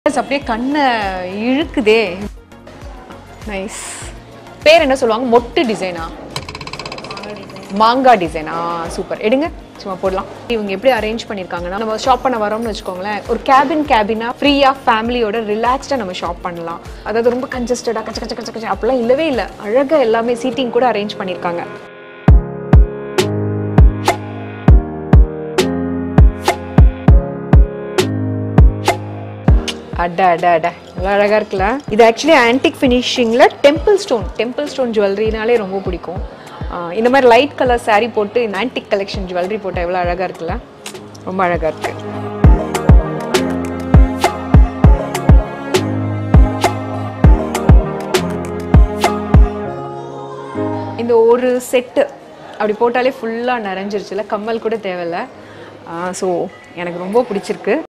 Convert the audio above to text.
அப்படியே கண்ணை இழுக்குதே நைஸ் பேர் என்ன சொல்லுவாங்க மொட்டு டிசைனா மாங்காய் டிசைனா சூப்பர் எடுங்க சும்மா போடலாம் இவங்க எப்படி அரேஞ்ச் பண்ணியிருக்காங்கன்னா நம்ம ஷாப் பண்ண வரோம்னு வச்சுக்கோங்களேன் ஒரு கேபின் கேபினா ஃப்ரீயாக ஃபேமிலியோட ரிலாக்ஸ்டாக நம்ம ஷாப் பண்ணலாம் அதாவது ரொம்ப கன்ஜஸ்டடாக கச்ச கச்ச கச்ச கச்ச அப்படிலாம் இல்லவே இல்லை அழகாக எல்லாமே சீட்டிங் கூட அரேஞ்ச் பண்ணியிருக்காங்க அட அட அட நல்லா அழகா இருக்குல்ல இது ஆக்சுவலி ஆன்டிக் ஃபினிஷிங்ல டெம்பிள் ஸ்டோன் டெம்பிள் ஸ்டோன் ஜுவல்லரினாலே ரொம்ப பிடிக்கும் ஆஹ் இந்த மாதிரி லைட் கலர் saree போட்டு இந்த ஆன்டிக் கலெக்ஷன் ஜுவல்லரி போட்டால் எவ்வளோ அழகா இருக்குல்ல ரொம்ப அழகா இருக்கு இந்த ஒரு செட்டு அப்படி போட்டாலே ஃபுல்லாக நிறைஞ்சிருச்சுல கம்மல் கூட தேவையில்ல ஸோ எனக்கு ரொம்ப பிடிச்சிருக்கு